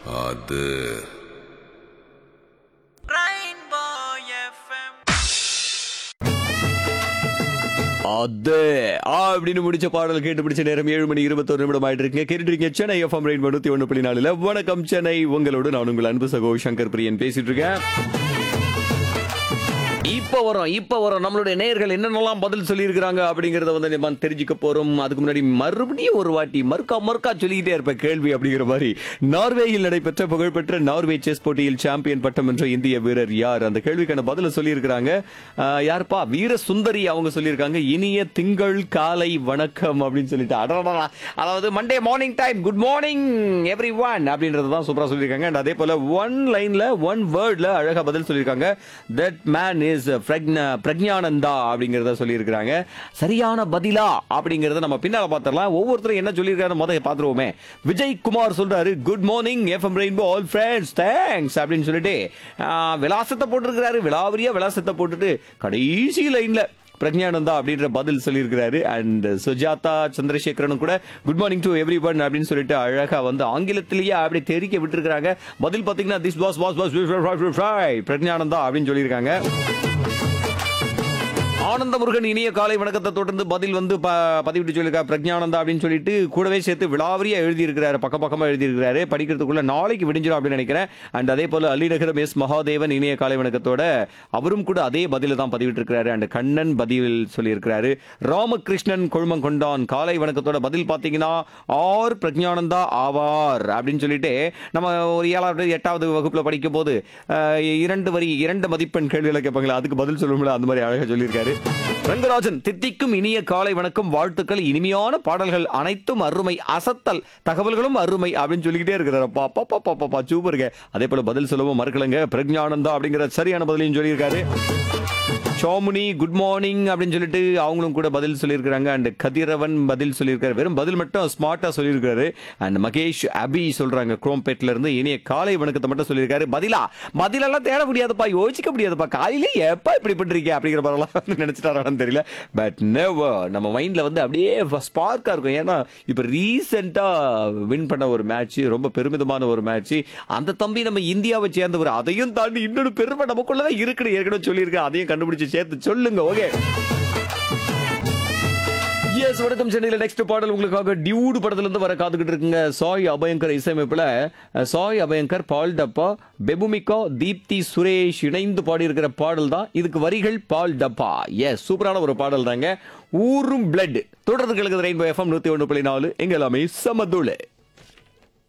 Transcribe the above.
அது Rainbow FM. அது அப்படின்னு முடிச்ச பாடல் கேட்டு பிடிச்ச நேரம் ஏழு மணி இருபத்தொரு நிமிடம் ஆயிட்டு இருக்கீங்க கேட்டுட்டு இருக்கீங்க சென்னை எஃப்எம் ரெயின் நூத்தி ஒன்று புள்ளி நாலுல வணக்கம் சென்னை உங்களோடு நான் உங்கள் அன்பு சகோ சங்கர் பிரியன் பேசிட்டு இருக்கேன் இப்ப வரோம் இப்ப வரோம் நம்மளுடைய நேயர்கள் என்னென்னலாம் பதில் சொல்லியிருக்கிறாங்க அப்படிங்கறத வந்து நம்ம தெரிஞ்சுக்க போறோம் அதுக்கு முன்னாடி மறுபடியும் ஒரு வாட்டி மறுக்கா மறுக்கா சொல்லிக்கிட்டே இருப்ப கேள்வி அப்படிங்கிற மாதிரி நார்வேயில் நடைபெற்ற புகழ்பெற்ற நார்வே செஸ் போட்டியில் சாம்பியன் பட்டம் வென்ற இந்திய வீரர் யார் அந்த கேள்விக்கான பதில சொல்லியிருக்கிறாங்க ஆஹ், யாருப்பா வீர சுந்தரி அவங்க சொல்லியிருக்காங்க இனிய திங்கள் காலை வணக்கம் அப்படின்னு சொல்லிட்டு அடடடா. அதாவது Monday morning time good morning everyone அப்படின்றது தான் சூப்பரா சொல்லியிருக்காங்க And அதே போல ஒன் லைன்ல ஒன் வேர்ட்ல அழகா பதில் சொல்லியிருக்காங்க தட் மேன் இஸ் பிரக்ஞானந்தா அப்படிங்கறத சொல்லியிருக்காங்க சரியான பதிலா அப்படிங்கறத நம்ம பின்னால பார்த்துடலாம் ஒவ்வொருத்தரும் என்ன சொல்லியிருக்காரு முதல்ல பார்த்துருவோமே விஜய் குமார் சொல்றாரு good morning FM rainbow all friends thanks அப்படின்னு சொல்லிட்டு ஆஹ், விலாசத்தை போட்டிருக்கிறாரு விலாவரியா விலாசத்தை போட்டுட்டு கடைசி லைன்ல பிரக்ஞானந்தா அப்படின்ற பதில் சொல்லியிருக்கிறாரு அண்ட் சுஜாதா சந்திரசேகரனும் கூட good morning to everyone அப்படின்னு சொல்லிட்டு அழகா வந்து ஆங்கிலத்திலேயே அப்படி தெரிக்க விட்டுருக்காங்க பதில் பாத்தீங்கன்னா this boss boss boss Praggnanandhaa அப்படின்னு சொல்லியிருக்காங்க ஆனந்த முருகன் இனிய காலை வணக்கத்தை தொடர்ந்து பதில் வந்து ப- பதிவிட்டு சொல்லியிருக்கா பிரக்ஞானந்தா அப்படின்னு சொல்லிட்டு கூடவே சேர்த்து விழாவரியா எழுதியிருக்கிறாரு பக்க பக்கமா எழுதியிருக்கிறாரு படிக்கிறதுக்குள்ள நாளைக்கு விடிஞ்சிடும் அப்படின்னு நினைக்கிறேன் அண்ட் அதே போல அள்ளிநகரம் எஸ் மகாதேவன் இனிய காலை வணக்கத்தோட அவரும் கூட அதே பதில தான் பதிவிட்டு இருக்கிறாரு அண்ட் கண்ணன் பதில் சொல்லியிருக்கிறாரு ராமகிருஷ்ணன் கொழுமங்கொண்டான் காலை வணக்கத்தோட பதில் பார்த்தீங்கன்னா ஆர் பிரக்ஞானந்தா ஆவார் அப்படின்னு சொல்லிட்டு நம்ம ஒரு ஏழாவது எட்டாவது வகுப்புல படிக்கும் போது அஹ், இரண்டு வரி இரண்டு மதிப்பெண் கேள்விகளை கேட்பாங்களா அதுக்கு பதில் சொல்லும்ல அந்த மாதிரி அழகா சொல்லியிருக்காரு ரங்கராஜன் தித்திக்கும் இனிய காலை வணக்கம் வாழ்த்துக்கள் இனிமையான பாடல்கள் அனைத்தும் அருமை அசத்தல் தகவல்களும் அருமை அப்படின்னு சொல்லிக்கிட்டே இருக்கிறாரு பாப்பா பாப்பா பாப்பா சூப்பருங்க அதே போல பதில் சொல்லவும் மறுக்கலங்க பிரக்ஞானந்தா அப்படிங்கிற சரியான பதிலையும் சொல்லியிருக்காரு சோமுனி குட் மார்னிங் அப்படின்னு சொல்லிட்டு அவங்களும் கூட பதில் சொல்லியிருக்கிறாங்க அண்ட் கதிரவன் பதில் சொல்லியிருக்காரு வெறும் பதில் மட்டும் ஸ்மார்ட்டா சொல்லியிருக்காரு அண்ட் மகேஷ் அபி சொல்றாங்க குரோம்பேட்ல இருந்து இனிய காலை வணக்கத்தை மட்டும் சொல்லியிருக்காரு பதிலா பதிலெல்லாம் தேட முடியாதுப்பா யோசிக்க முடியாதுப்பா காலையில எப்ப இப்படி பண்றீங்க அப்படிங்கிற மாதிரிலாம் நினைச்சிட்டாரான்னு தெரியல பட் நெவர் நம்ம மைண்ட்ல வந்து அப்படியே ஸ்பார்க்கா இருக்கும் ஏன்னா இப்ப ரீசெண்டா வின் பண்ண ஒரு மேட்ச் ரொம்ப பெருமிதமான ஒரு மேட்ச் அந்த தம்பி நம்ம இந்தியாவை சேர்ந்தவர் அதையும் தாண்டி இன்னொரு பெருமை நமக்குள்ளதான் இருக்குன்னு ஏற்கனவே சொல்லியிருக்கேன் அதையும் கண்டுபிடிச்சு சேர்த்து சொல்லுங்க ஓகே எஸ் வணக்கம் சென்னையில் நெக்ஸ்ட் பாடல் உங்களுக்காக டியூடு படத்துல இருந்து வர காத்துக்கிட்டு இருக்குங்க சாய் அபயங்கர் இசையமைப்புல அஹ், சாய் அபயங்கர் பால் டப்பா பெபுமிகா தீப்தி சுரேஷ் இணைந்து பாடியிருக்கிற பாடல் தான் இதுக்கு வரிகள் பால் டப்பா எஸ் சூப்பரான ஒரு பாடல் தாங்க ஊரும் பிளட் தொடர்ந்து கிழக்கு ரெயின்போ எஃப்எம் நூத்தி ஒன்று புள்ளி நாலு எங்க எல்லாமே சமதுளு